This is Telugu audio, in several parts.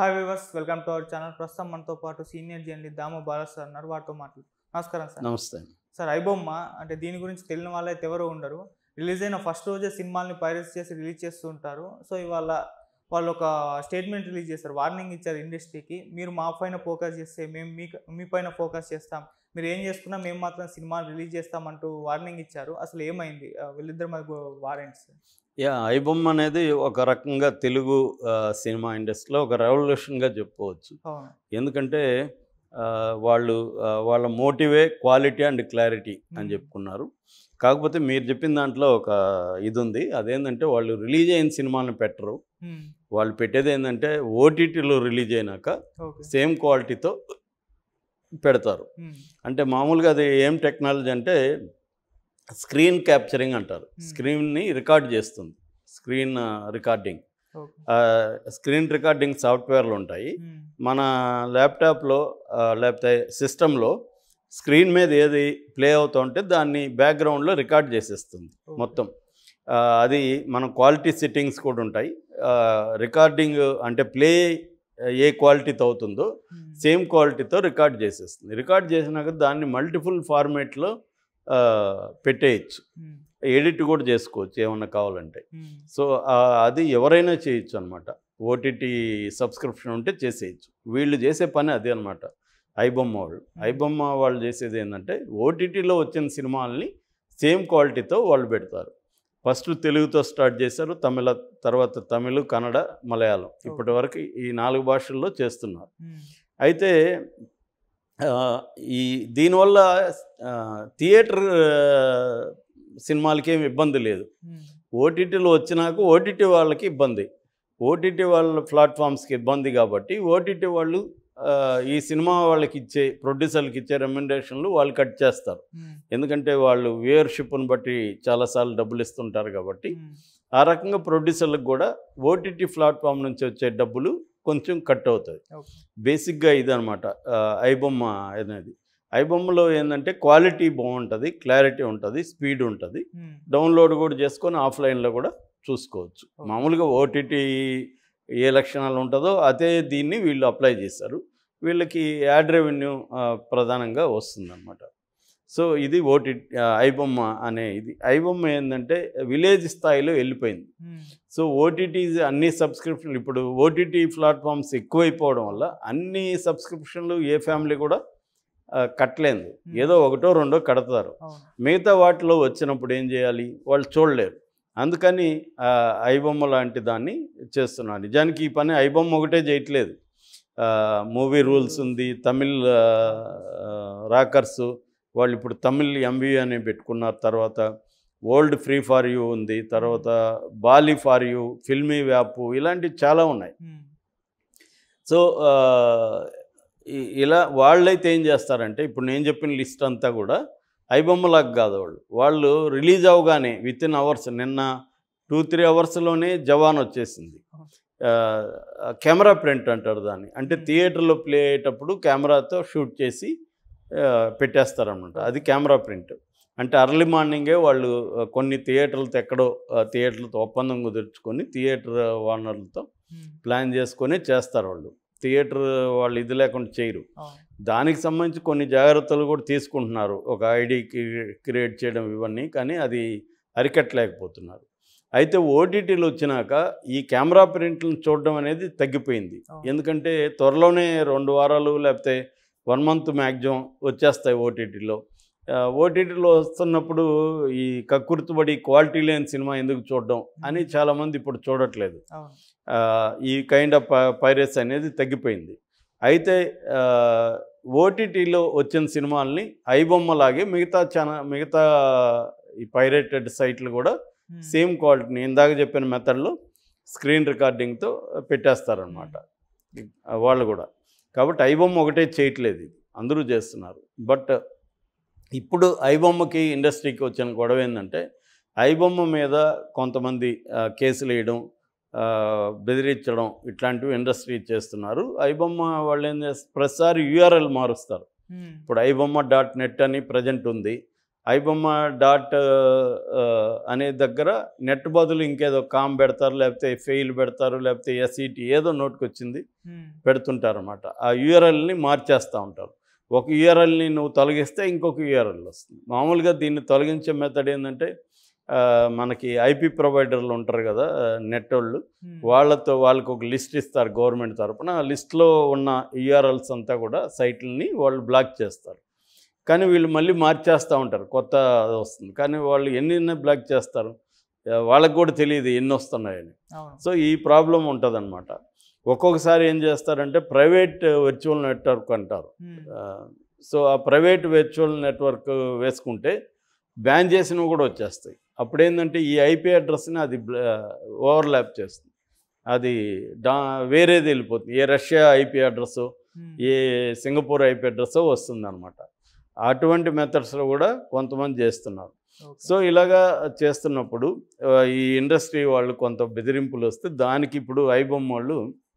Hi viewers welcome to our channel ప్రస్తుతం మనతో పాటు senior journalist Dama Bala sir ఉన్నారు వారితో మాట్లాడు నమస్కారం సార్ నమస్తే సార్ ఐబొమ్మ అంటే దీని గురించి తెలియని వాళ్ళైతే ఎవరు ఉండరు రిలీజ్ అయిన ఫస్ట్ రోజే సినిమాల్ని పైరస్ చేసి రిలీజ్ చేస్తూ ఉంటారు సో ఇవాళ వాళ్ళు ఒక స్టేట్మెంట్ రిలీజ్ చేస్తారు వార్నింగ్ ఇచ్చారు ఇండస్ట్రీకి మీరు మా పైన ఫోకస్ చేస్తే మేము మీ మీ పైన ఫోకస్ చేస్తాం మీరు ఏం చేసుకున్నా మేము మాత్రం సినిమా రిలీజ్ చేస్తామంటూ వార్నింగ్ ఇచ్చారు అసలు ఏమైంది ఆ, వీళ్ళిద్దరి మధ్య వారెంట్స్ యా ఐబొమ్మ అనేది ఒక రకంగా తెలుగు ఆ, సినిమా ఇండస్ట్రీలో ఒక రెవల్యూషన్గా చెప్పుకోవచ్చు అవును ఎందుకంటే ఆ, వాళ్ళు ఆ, వాళ్ళ మోటివే క్వాలిటీ అండ్ క్లారిటీ అని Hmm. చెప్పుకున్నారు కాకపోతే మీరు చెప్పిన దాంట్లో ఒక ఇది ఉంది అదేంటంటే వాళ్ళు రిలీజ్ అయిన సినిమాలను పెట్టరు వాళ్ళు పెట్టేది ఏంటంటే ఓటీటీలో రిలీజ్ అయినాక ఓకే సేమ్ క్వాలిటీతో పెడతారు అంటే మామూలుగా అది ఏం టెక్నాలజీ అంటే స్క్రీన్ క్యాప్చరింగ్ అంటారు Hmm. స్క్రీన్ని రికార్డ్ చేస్తుంది screen recording okay screen recording సాఫ్ట్వేర్లు ఉంటాయి మన ల్యాప్టాప్లో ఆ, లేకపోతే సిస్టంలో స్క్రీన్ మీద ఏది ప్లే అవుతూ ఉంటే దాన్ని బ్యాక్గ్రౌండ్లో రికార్డ్ చేసేస్తుంది మొత్తం ఆ, అది మన క్వాలిటీ సెట్టింగ్స్ కూడా ఉంటాయి రికార్డింగ్ అంటే ప్లే ఏ క్వాలిటీతో అవుతుందో సేమ్ క్వాలిటీతో రికార్డ్ చేసేస్తుంది రికార్డ్ చేసినాక దాన్ని మల్టిపుల్ ఫార్మేట్లో పెట్టేయచ్చు ఎడిట్ కూడా చేసుకోవచ్చు ఏమన్నా కావాలంటే సో ఆ, అది ఎవరైనా చేయొచ్చు అనమాట ఓటీటీ సబ్స్క్రిప్షన్ ఉంటే చేసేయచ్చు వీళ్ళు చేసే పని అదే అనమాట ఐబొమ్మ వాళ్ళు ఐబొమ్మ వాళ్ళు చేసేది ఏంటంటే ఓటీటీలో వచ్చిన సినిమాల్ని సేమ్ క్వాలిటీతో వాళ్ళు పెడతారు ఫస్ట్ తెలుగుతో స్టార్ట్ చేశారు తమిళ తర్వాత తమిళ కన్నడ మలయాళం ఇప్పటి వరకు ఈ నాలుగు భాషల్లో చేస్తున్నారు అయితే ఆ, ఈ దీనివల్ల ఆ, థియేటర్ ఆ, సినిమాలకి ఏమి ఇబ్బంది లేదు ఓటీటీలో వచ్చినాక ఓటీటీ వాళ్ళకి ఇబ్బంది ఓటీటీ వాళ్ళ ప్లాట్ఫామ్స్కి ఇబ్బంది కాబట్టి ఓటీటీ వాళ్ళు ఆ, ఈ సినిమా వాళ్ళకి ఇచ్చే ప్రొడ్యూసర్లకి ఇచ్చే రెమ్యునరేషన్లు వాళ్ళు కట్ చేస్తారు ఎందుకంటే వాళ్ళు వ్యూయర్షిప్ని బట్టి చాలాసార్లు డబ్బులు ఇస్తుంటారు కాబట్టి ఆ రకంగా ప్రొడ్యూసర్లకు కూడా ఓటీటీ ప్లాట్ఫామ్ నుంచి వచ్చే డబ్బులు కొంచెం కట్ అవుతుంది ఓకే బేసిక్గా ఇదనమాట ఐబొమ్మ అనేది ఐబొమ్మలో ఏంటంటే క్వాలిటీ బాగుంటుంది క్లారిటీ ఉంటుంది స్పీడ్ ఉంటుంది డౌన్లోడ్ కూడా చేసుకొని ఆఫ్లైన్లో కూడా చూసుకోవచ్చు Okay. మామూలుగా ఓటీటీ ఏ లక్షణాలు ఉంటుందో అదే దీన్ని వీళ్ళు అప్లై చేశారు వీళ్ళకి యాడ్ రెవెన్యూ ప్రధానంగా వస్తుందన్నమాట సో ఇది ఓటీ ఐబొమ్మ అనే ఇది ఐబొమ్మ ఏంటంటే విలేజ్ స్థాయిలో వెళ్ళిపోయింది సో ఓటీటీ అన్ని సబ్స్క్రిప్షన్లు ఇప్పుడు ఓటీటీ ప్లాట్ఫామ్స్ ఎక్కువైపోవడం వల్ల అన్ని సబ్స్క్రిప్షన్లు ఏ ఫ్యామిలీ కూడా ఆ, కట్టలేదు ఏదో ఒకటో రెండో కడతారు అవును మిగతా వాటిలో వచ్చినప్పుడు ఏం చేయాలి వాళ్ళు చూడలేరు అందుకని ఆ, ఐబొమ్మ లాంటి దాన్ని చేస్తున్నారు నిజానికి ఈ పని ఐబొమ్మ ఒకటే చేయట్లేదు మూవీ రూల్స్ ఉంది తమిళ్ రాకర్స్ వాళ్ళు ఇప్పుడు తమిళ్ ఎంబీ అని పెట్టుకున్నారు తర్వాత ఓల్డ్ ఫ్రీ ఫార్ యూ ఉంది తర్వాత Bolly for you Filmy wap ఇలాంటివి చాలా ఉన్నాయి సో ఆ, ఈ- ఇలా వాళ్ళైతే ఏం చేస్తారంటే ఇప్పుడు నేను చెప్పిన లిస్ట్ అంతా కూడా ఐబొమ్మలాగా కాదు వాళ్ళు వాళ్ళు రిలీజ్ అవగానే విత్ ఇన్ అవర్స్ నిన్న టూ త్రీ అవర్స్లోనే జవాన్ వచ్చేసింది ఆ, కెమెరా ప్రింట్ అంటారు దాన్ని అంటే థియేటర్లో ప్లే అయ్యేటప్పుడు కెమెరాతో షూట్ చేసి ఆ, పెట్టేస్తారనమాట అది కెమెరా ప్రింట్ అంటే అర్లీ మార్నింగే వాళ్ళు ఆ, కొన్ని థియేటర్లతో ఎక్కడో ఆ, థియేటర్లతో ఒప్పందం కుదుర్చుకొని థియేటర్ ఓనర్లతో ప్లాన్ చేసుకొని చేస్తారు వాళ్ళు థియేటర్ వాళ్ళు ఇది లేకుండా చేయరు అవును దానికి సంబంధించి కొన్ని జాగ్రత్తలు కూడా తీసుకుంటున్నారు ఒక ఐడి క్రియేట్ చేయడం ఇవన్నీ కానీ అది అరికట్టలేకపోతున్నారు అయితే ఓటీటీలు వచ్చినాక ఈ కెమెరా ప్రింట్లను చూడడం అనేది తగ్గిపోయింది అవును. ఎందుకంటే త్వరలోనే రెండు వారాలు లేకపోతే వన్ మంత్ మ్యాక్సిమం వచ్చేస్తాయి ఓటీటీలో ఓటీటీలో వస్తున్నప్పుడు ఈ కక్కుర్తుబడి క్వాలిటీ లేని సినిమా ఎందుకు చూడడం అని చాలామంది ఇప్పుడు చూడట్లేదు అవును ఆ, ఈ కైండ్ ఆఫ్ పైరస్ అనేది తగ్గిపోయింది అయితే ఓటీటీలో వచ్చిన సినిమాల్ని ఐబొమ్మలాగే మిగతా ఛానల్ మిగతా ఈ పైరేటెడ్ సైట్లు కూడా సేమ్ క్వాలిటీని ఇందాక చెప్పిన మెథడ్లో స్క్రీన్ రికార్డింగ్తో పెట్టేస్తారనమాట వాళ్ళు కూడా కాబట్టి ఐబొమ్మ ఒకటే చేయట్లేదు ఇది అందరూ చేస్తున్నారు బట్ ఇప్పుడు ఐబొమ్మకి ఇండస్ట్రీకి వచ్చిన గొడవ ఏంటంటే ఐబొమ్మ మీద కొంతమంది ఆ, కేసులు వేయడం ఆ, బెదిరించడం ఇట్లాంటివి ఇండస్ట్రీ చేస్తున్నారు ఐబొమ్మ వాళ్ళు ఏం చేస్తారు ప్రతిసారి యూఆర్ఎల్ మారుస్తారు ఇప్పుడు ఐబొమ్మ డాట్ నెట్ అని ప్రజెంట్ ఉంది ఐబొమ్మ డాట్ ఆ, అనే దగ్గర నెట్ బదులు ఇంకేదో కామ్ పెడతారు లేకపోతే ఫెయిల్ పెడతారు లేకపోతే ఎస్ఈటి ఏదో నోటికి వచ్చింది ఉమ్, పెడుతుంటారు అనమాట ఆ యూఆర్ఎల్ని మార్చేస్తూ ఉంటారు ఒక యూఆర్ఎల్ని నువ్వు తొలగిస్తే ఇంకొక యూఆర్ఎల్ వస్తుంది మామూలుగా దీన్ని తొలగించే మెథడ్ ఏంటంటే ఆ, మనకి ఐపీ ప్రొవైడర్లు ఉంటారు కదా నెట్ వాళ్ళు ఉమ్, వాళ్ళతో వాళ్ళకి ఒక లిస్ట్ ఇస్తారు గవర్నమెంట్ తరపున ఆ లిస్ట్లో ఉన్న యూఆర్ఎల్స్ అంతా కూడా సైట్లని వాళ్ళు బ్లాక్ చేస్తారు కానీ వీళ్ళు మళ్ళీ మార్చేస్తూ ఉంటారు కొత్త అది వస్తుంది కానీ వాళ్ళు ఎన్ని బ్లాక్ చేస్తారు ఆ, వాళ్ళకి కూడా తెలియదు ఎన్ని వస్తున్నాయని అవును సో ఈ ప్రాబ్లం ఉంటుందన్నమాట ఒక్కొక్కసారి ఏం చేస్తారంటే ప్రైవేట్ వర్చువల్ నెట్వర్క్ అంటారు ఉమ్, ఆ, సో ఆ ప్రైవేట్ వర్చువల్ నెట్వర్క్ వేసుకుంటే బ్యాన్ చేసినవి కూడా వచ్చేస్తాయి అప్పుడు ఏంటంటే ఈ ఐపీ అడ్రస్ని అది ఓవర్లాప్ చేస్తుంది అది డా వేరేది వెళ్ళిపోతుంది ఏ రష్యా ఐపీ అడ్రస్ ఉమ్, ఏ సింగపూర్ ఐపీ అడ్రస్ వస్తుంది అనమాట అటువంటి మెథడ్స్లో కూడా కొంతమంది చేస్తున్నారు ఓకే. సో ఇలాగా చేస్తున్నప్పుడు ఆ, ఈ ఇండస్ట్రీ వాళ్ళు కొంత బెదిరింపులు వస్తే దానికి ఇప్పుడు ఐబొమ్మ వాళ్ళు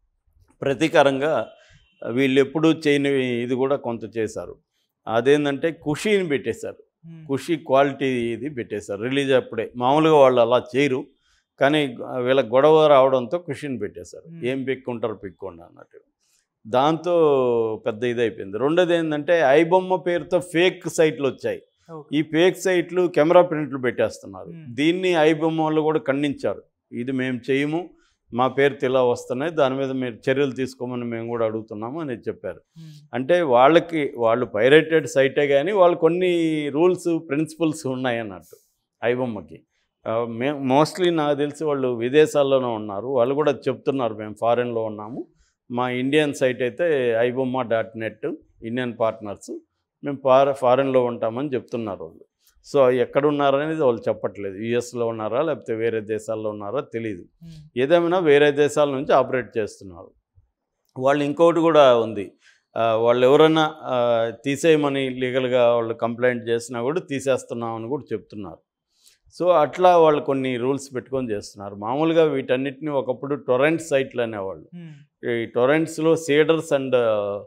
ప్రతీకారంగా వీళ్ళు ఎప్పుడూ చేయని ఇది కూడా కొంత చేశారు అదేంటంటే ఖుషీని పెట్టేశారు ఉమ్, ఖుషి క్వాలిటీ ఇది పెట్టేశారు రిలీజ్ అప్పుడే మామూలుగా వాళ్ళు అలా చేయరు కానీ వీళ్ళ గొడవ రావడంతో ఖుషిని పెట్టేశారు Hmm. ఏం పిక్కుంటారు పిక్కోండి అన్నట్టు దాంతో పెద్ద ఇది అయిపోయింది రెండోది ఏంటంటే ఐబొమ్మ పేరుతో ఫేక్ సైట్లు వచ్చాయి ఓకే. ఈ ఫేక్ సైట్లు కెమెరా ప్రింట్లు పెట్టేస్తున్నారు Hmm. దీన్ని ఐబొమ్మ వాళ్ళు కూడా ఖండించారు ఇది మేము చేయము మా పేరుతో ఇలా వస్తున్నాయి దాని మీద మీరు చర్యలు తీసుకోమని మేము కూడా అడుగుతున్నాము అని చెప్పారు ఉమ్, అంటే వాళ్ళకి వాళ్ళు పైరేటెడ్ సైటే కానీ వాళ్ళు కొన్ని రూల్స్ ప్రిన్సిపల్స్ ఉన్నాయి అన్నట్టు ఐబొమ్మకి ఆ, మే మోస్ట్లీ నాకు తెలిసి వాళ్ళు విదేశాల్లోనే ఉన్నారు వాళ్ళు కూడా చెప్తున్నారు మేము ఫారెన్లో ఉన్నాము మా ఇండియన్ సైట్ అయితే iBomma dot net Indian partners మేము ఫార ఫారెన్లో ఉంటామని చెప్తున్నారు వాళ్ళు సో ఎక్కడ ఉన్నారనేది వాళ్ళు చెప్పట్లేదు యుఎస్లో ఉన్నారా లేకపోతే వేరే దేశాల్లో ఉన్నారా తెలియదు ఉమ్, ఏదేమైనా వేరే దేశాల నుంచి ఆపరేట్ చేస్తున్నారు వాళ్ళు ఇంకొకటి కూడా ఉంది ఆ, వాళ్ళు ఎవరైనా ఆ, తీసేయమని లీగల్గా వాళ్ళు కంప్లైంట్ చేసినా కూడా తీసేస్తున్నామని కూడా చెప్తున్నారు సో అట్లా వాళ్ళు కొన్ని రూల్స్ పెట్టుకొని చేస్తున్నారు మామూలుగా వీటన్నిటిని ఒకప్పుడు టొరెంట్ సైట్లు అనేవాళ్ళు ఉమ్, ఈ టొరెంట్స్లో సీడర్స్ అండ్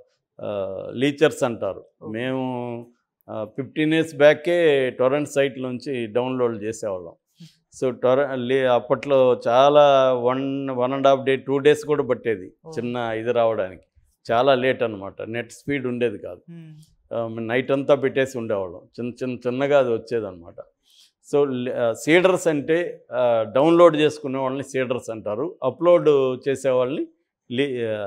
లీచర్స్ అంటారు మేము ఫిఫ్టీన్ ఇయర్స్ బ్యాకే టొరెంట్ సైట్ నుంచి డౌన్లోడ్ చేసేవాళ్ళం సో టొర లే అప్పట్లో చాలా one one and half day two days కూడా పట్టేది ఓ. చిన్న ఇది రావడానికి చాలా లేట్ అనమాట నెట్ స్పీడ్ ఉండేది కాదు ఉమ్, నైట్ అంతా పెట్టేసి ఉండేవాళ్ళం చిన్న చిన్న చిన్నగా అది వచ్చేదన్నమాట సో సీడర్స్ అంటే డౌన్లోడ్ చేసుకునే వాళ్ళని సీడర్స్ అంటారు అప్లోడ్ చేసే వాళ్ళని లీ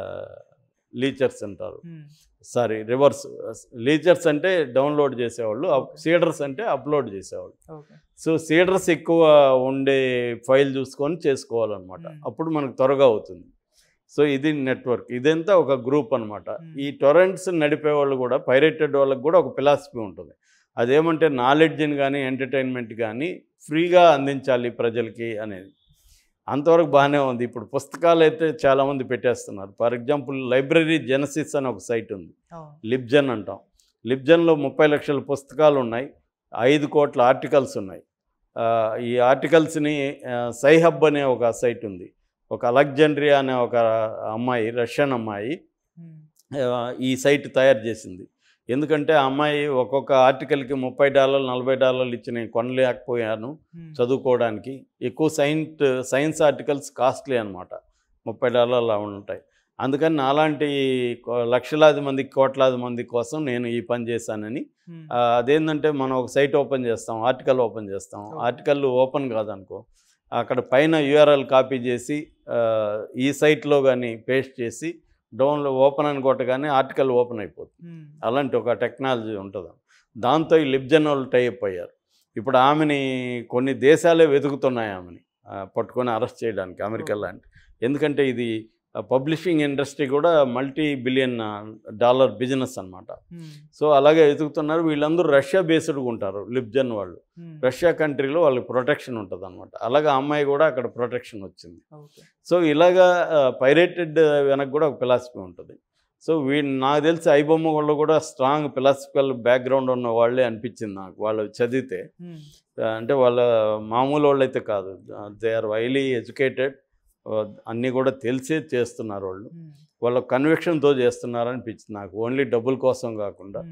లీచర్స్ అంటారు ఉమ్, సారీ రివర్స్ లీచర్స్ అంటే డౌన్లోడ్ చేసేవాళ్ళు సీడర్స్ అంటే అప్లోడ్ చేసేవాళ్ళు ఓకే. సో సీడర్స్ ఎక్కువ ఉండే ఫైల్ చూసుకొని చేసుకోవాలన్నమాట Hmm. అప్పుడు మనకు త్వరగా అవుతుంది సో ఇది నెట్వర్క్ ఇదంతా ఒక గ్రూప్ అనమాట Hmm. ఈ టొరెంట్స్ నడిపే వాళ్ళు కూడా పైరేటెడ్ వాళ్ళకి కూడా ఒక ఫిలాసఫీ ఉంటుంది అదేమంటే నాలెడ్జ్ని కానీ ఎంటర్టైన్మెంట్ కానీ ఫ్రీగా అందించాలి ప్రజలకి అనేది అంతవరకు బాగానే ఉంది ఇప్పుడు పుస్తకాలు అయితే చాలామంది పెట్టేస్తున్నారు ఫర్ ఎగ్జాంపుల్ లైబ్రరీ జెనసిస్ అని ఒక సైట్ ఉంది అవును లిబ్జన్ అంటాం లిబ్జన్లో ముప్పై లక్షల పుస్తకాలు ఉన్నాయి ఐదు కోట్ల ఆర్టికల్స్ ఉన్నాయి ఆ, ఈ ఆర్టికల్స్ని ఆ, సైహబ్ అనే ఒక సైట్ ఉంది ఒక అలెగ్జాండ్రియా అనే ఒక అమ్మాయి రష్యన్ అమ్మాయి ఉమ్, ఆ, ఈ సైట్ తయారు చేసింది ఎందుకంటే ఆ అమ్మాయి ఒక్కొక్క ఆర్టికల్కి ముప్పై డాలర్లు నలభై డాలర్లు ఇచ్చి నేను కొనలేకపోయాను ఉమ్, చదువుకోవడానికి ఎక్కువ సైన్స్ సైన్స్ ఆర్టికల్స్ కాస్ట్లీ అనమాట ముప్పై డాలర్లు అలా ఉంటాయి అందుకని నాలాంటి కో- లక్షలాది మంది కోట్లాది మంది కోసం నేను ఈ పని చేశానని ఉమ్, ఆ, అదేంటంటే మనం ఒక సైట్ ఓపెన్ చేస్తాం ఆర్టికల్ ఓపెన్ చేస్తాం Okay. ఆర్టికల్ ఓపెన్ కాదనుకో అక్కడ పైన యూఆర్ఎల్ కాపీ చేసి ఆ, ఈ సైట్లో కానీ పేస్ట్ చేసి డౌన్లో ఓపెన్ అని కొట్టగానే ఆర్టికల్ ఓపెన్ అయిపోతుంది ఉమ్, అలాంటి ఒక టెక్నాలజీ ఉంటుంది దాంతో ఈ లిబ్జన్ వాళ్ళు టైప్ అయ్యారు ఇప్పుడు ఆమెని కొన్ని దేశాలే వెతుకుతున్నాయి ఆమెని ఆ, పట్టుకొని అరెస్ట్ చేయడానికి అమెరికా లాంటి ఎందుకంటే ఇది పబ్లిషింగ్ ఇండస్ట్రీ కూడా మల్టీ బిలియన్ డాలర్ బిజినెస్ అన్నమాట ఉమ్, సో అలాగే వెతుకుతున్నారు వీళ్ళందరూ రష్యా బేస్డ్గా ఉంటారు లిబ్జన్ వాళ్ళు ఉమ్, రష్యా కంట్రీలో వాళ్ళకి ప్రొటెక్షన్ ఉంటుంది అనమాట అలాగే ఆ అమ్మాయి కూడా అక్కడ ప్రొటెక్షన్ వచ్చింది ఓకే. సో ఇలాగా పైరేటెడ్ వెనక కూడా ఒక ఫిలాసఫీ ఉంటుంది సో వీ నాకు తెలిసి ఐబొమ్మ వాళ్ళు కూడా స్ట్రాంగ్ ఫిలాసఫికల్ బ్యాక్గ్రౌండ్ ఉన్న వాళ్ళే అనిపించింది నాకు వాళ్ళు చదివితే ఉమ్, ఆ, అంటే వాళ్ళ మామూలు వాళ్ళు అయితే కాదు దే ఆర్ వైలీ ఎడ్యుకేటెడ్ అన్నీ కూడా తెలిసే చేస్తున్నారు వాళ్ళు ఉమ్, వాళ్ళ కన్విక్షన్తో చేస్తున్నారు అనిపించింది నాకు ఓన్లీ డబ్బుల కోసం కాకుండా ఉమ్,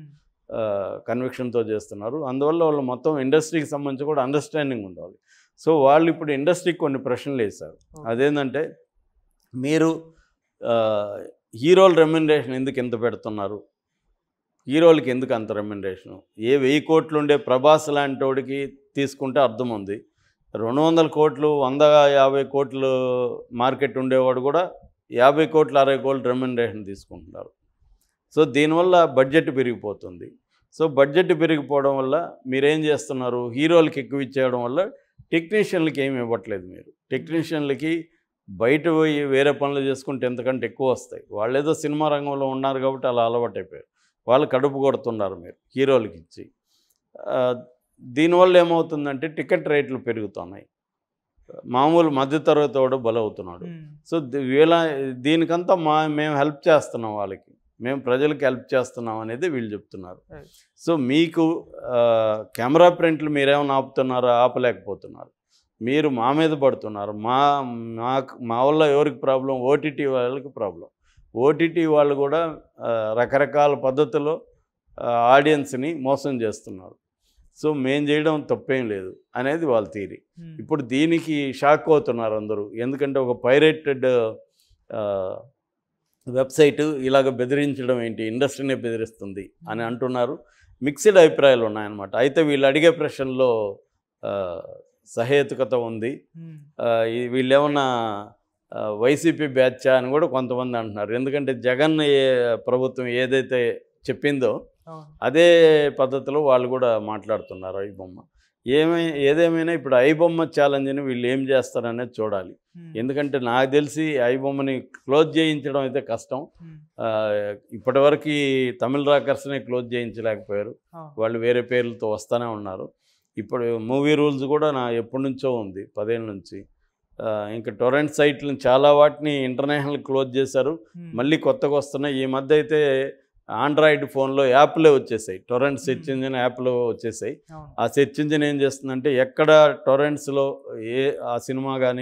కన్విక్షన్తో చేస్తున్నారు అందువల్ల వాళ్ళు మొత్తం ఇండస్ట్రీకి సంబంధించి కూడా అండర్స్టాండింగ్ ఉండాలి సో వాళ్ళు ఇప్పుడు ఇండస్ట్రీకి కొన్ని ప్రశ్నలు వేశారు అదేంటంటే మీరు ఆ, హీరోల రెమ్యునరేషన్ ఎందుకు ఎంత పెడుతున్నారు హీరోలకి ఎందుకు అంత రెమ్యునరేషన్ ఏ వెయ్యి కోట్లు ఉండే ప్రభాస్ లాంటి వాడికి తీసుకుంటే అర్థం ఉంది రెండు వందల కోట్లు వంద యాభై కోట్లు మార్కెట్ ఉండేవాడు కూడా యాభై కోట్లు అరవై కోట్లు రెమ్యునరేషన్ తీసుకుంటున్నారు సో దీనివల్ల బడ్జెట్ పెరిగిపోతుంది సో బడ్జెట్ పెరిగిపోవడం వల్ల మీరేం చేస్తున్నారు హీరోలకి ఎక్కువ ఇచ్చేయడం వల్ల టెక్నీషియన్లకి ఏమి ఇవ్వట్లేదు మీరు టెక్నీషియన్లకి బయట పోయి వేరే పనులు చేసుకుంటే ఎంతకంటే ఎక్కువ వస్తాయి వాళ్ళు ఏదో సినిమా రంగంలో ఉన్నారు కాబట్టి అలా అలవాటు అయిపోయారు వాళ్ళు కడుపు కొడుతున్నారు మీరు హీరోలకి ఇచ్చి ఆ, దీనివల్ల ఏమవుతుందంటే టికెట్ రేట్లు పెరుగుతున్నాయి మామూలు మధ్యతరగతి వాడు బలవుతున్నాడు సో ది- వీళ్ళ దీనికంతా మా మేము హెల్ప్ చేస్తున్నాం వాళ్ళకి మేము ప్రజలకు హెల్ప్ చేస్తున్నాం అనేది వీళ్ళు చెప్తున్నారు Right. సో మీకు ఆ, కెమెరా ప్రింట్లు మీరేమైనా ఆపుతున్నారో ఆపలేకపోతున్నారు మీరు మా మీద పడుతున్నారు మా మాకు మా వల్ల ఎవరికి ప్రాబ్లం ఓటీటీ వాళ్ళకి ప్రాబ్లం ఓటీటీ వాళ్ళు కూడా ఆ, రకరకాల పద్ధతుల్లో ఆడియన్స్ని మోసం చేస్తున్నారు సో మేం చేయడం తప్పేం లేదు అనేది వాళ్ళ థీరీ ఇప్పుడు దీనికి షాక్ అవుతున్నారు అందరూ ఎందుకంటే ఒక పైరేటెడ్ వెబ్సైట్ ఇలాగ బెదిరించడం ఏంటి ఇండస్ట్రీనే బెదిరిస్తుంది అని అంటున్నారు మిక్స్డ్ అభిప్రాయాలు ఉన్నాయన్నమాట అయితే వీళ్ళు అడిగే ప్రశ్నలో ఆ, సహేతుకత ఉంది ఆ, ఈ వీళ్ళేమన్నా ఆ, వైసీపీ బ్యాచా అని కూడా కొంతమంది అంటున్నారు ఎందుకంటే జగన్ ఏ ప్రభుత్వం ఏదైతే చెప్పిందో అదే పద్ధతిలో వాళ్ళు కూడా మాట్లాడుతున్నారు ఐ బొమ్మ ఏమై ఏదేమైనా ఇప్పుడు ఐ బొమ్మ ఛాలెంజ్ని వీళ్ళు ఏం చేస్తారనేది చూడాలి ఎందుకంటే నాకు తెలిసి ఐ బొమ్మని క్లోజ్ చేయించడం అయితే కష్టం ఆ, ఇప్పటివరకు ఈ తమిళ రాకర్స్ని క్లోజ్ చేయించలేకపోయారు వాళ్ళు వేరే పేర్లతో వస్తూనే ఉన్నారు ఇప్పుడు మూవీ రూల్స్ కూడా నా ఎప్పటి నుంచో ఉంది పదేళ్ళ నుంచి ఆ, ఇంకా టొరెంట్ సైట్లను చాలా వాటిని ఇంటర్నేషనల్ క్లోజ్ చేశారు మళ్ళీ కొత్తగా వస్తున్నాయి ఈ మధ్య అయితే ఆండ్రాయిడ్ ఫోన్లో యాప్లే వచ్చేసాయి టొరెంట్ సెర్చ్ Hmm. ఇంజిన్ యాప్లో వచ్చేసాయి ఆ సెర్చ్ ఇంజిన్ ఏం చేస్తుందంటే ఎక్కడ టొరెంట్స్లో ఏ ఆ సినిమా కానీ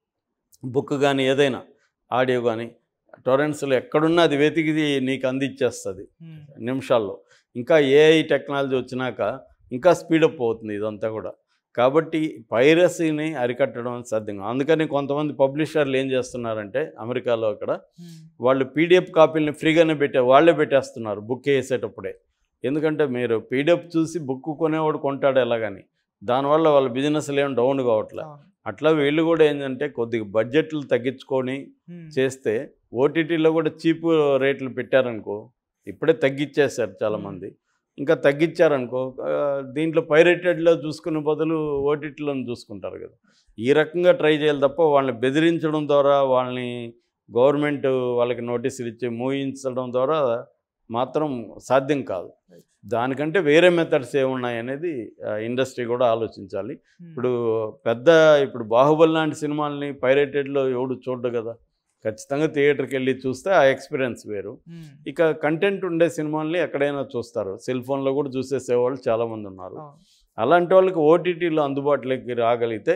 బుక్ కానీ ఏదైనా ఆడియో కానీ టొరెంట్స్లో ఎక్కడున్నా అది వెతికి నీకు అందించేస్తుంది నిమిషాల్లో ఇంకా ఏఐ టెక్నాలజీ వచ్చినాక ఇంకా స్పీడప్ అవుతుంది ఇదంతా కూడా కాబట్టి పైరసీని అరికట్టడం సాధ్యం అందుకని కొంతమంది పబ్లిషర్లు ఏం చేస్తున్నారంటే అమెరికాలో అక్కడ వాళ్ళు పీడిఎఫ్ కాపీలని ఫ్రీగానే పెట్టే వాళ్ళే పెట్టేస్తున్నారు బుక్ వేసేటప్పుడే ఎందుకంటే మీరు పీడిఎఫ్ చూసి బుక్ కొనేవాడు కొంటాడు ఎలాగని దానివల్ల వాళ్ళ బిజినెస్లు ఏం డౌన్ కావట్లే అట్లా వీళ్ళు కూడా ఏంటంటే కొద్దిగా బడ్జెట్లు తగ్గించుకొని చేస్తే ఓటీటీలో కూడా చీప్ రేట్లు పెట్టారనుకో ఇప్పుడే తగ్గించేశారు చాలామంది ఇంకా తగ్గించారనుకో ఆ, దీంట్లో పైరేటెడ్లో చూసుకునే బదులు ఓటీటీలో చూసుకుంటారు కదా ఈ రకంగా ట్రై చేయాలి తప్ప వాళ్ళని బెదిరించడం ద్వారా వాళ్ళని గవర్నమెంట్ వాళ్ళకి నోటీసులు ఇచ్చి మూయించడం ద్వారా మాత్రం సాధ్యం కాదు దానికంటే వేరే మెథడ్స్ ఏమున్నాయి అనేది ఇండస్ట్రీ కూడా ఆలోచించాలి ఇప్పుడు పెద్ద ఇప్పుడు బాహుబలి లాంటి సినిమాల్ని పైరేటెడ్లో ఎవడు చూడ్డు కదా ఖచ్చితంగా థియేటర్కి వెళ్ళి చూస్తే ఆ ఎక్స్పీరియన్స్ వేరు ఇక కంటెంట్ ఉండే సినిమాల్ని ఎక్కడైనా చూస్తారు సెల్ ఫోన్లో కూడా చూసేసేవాళ్ళు చాలామంది ఉన్నారు అలాంటి వాళ్ళకి ఓటీటీలో అందుబాటులోకి రాగలిగితే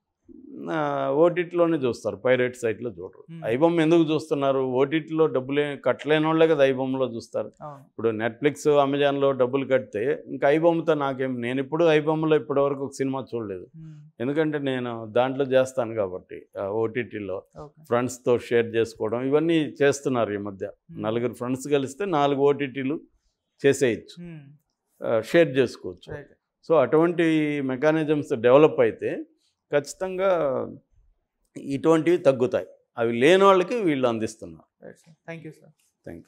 ఓటీటీలోనే చూస్తారు పైరేట్ సైట్లో చూడరు Hmm. ఐబొమ్మ ఎందుకు చూస్తున్నారు ఓటీటీలో డబ్బులు ఏ- కట్టలేని వాళ్ళే కదా ఐబొమ్మలో చూస్తారు ఇప్పుడు నెట్ఫ్లిక్స్ అమెజాన్లో డబ్బులు కడితే ఇంకా ఐబొమ్మతో నాకేం నేను ఇప్పుడు ఐబొమ్మలో ఇప్పటివరకు ఒక సినిమా చూడలేదు ఎందుకంటే నేను దాంట్లో చేస్తాను కాబట్టి ఓటీటీలో ఫ్రెండ్స్తో షేర్ చేసుకోవడం ఇవన్నీ చేస్తున్నారు ఈ మధ్య నలుగురు ఫ్రెండ్స్ కలిస్తే నాలుగు ఓటీటీలు చేసేయచ్చు షేర్ చేసుకోవచ్చు సో అటువంటి మెకానిజమ్స్ డెవలప్ అయితే ఖచ్చితంగా ఇటువంటివి తగ్గుతాయి అవి లేని వాళ్ళకి వీళ్ళు అందిస్తున్నారు థ్యాంక్ యూ సార్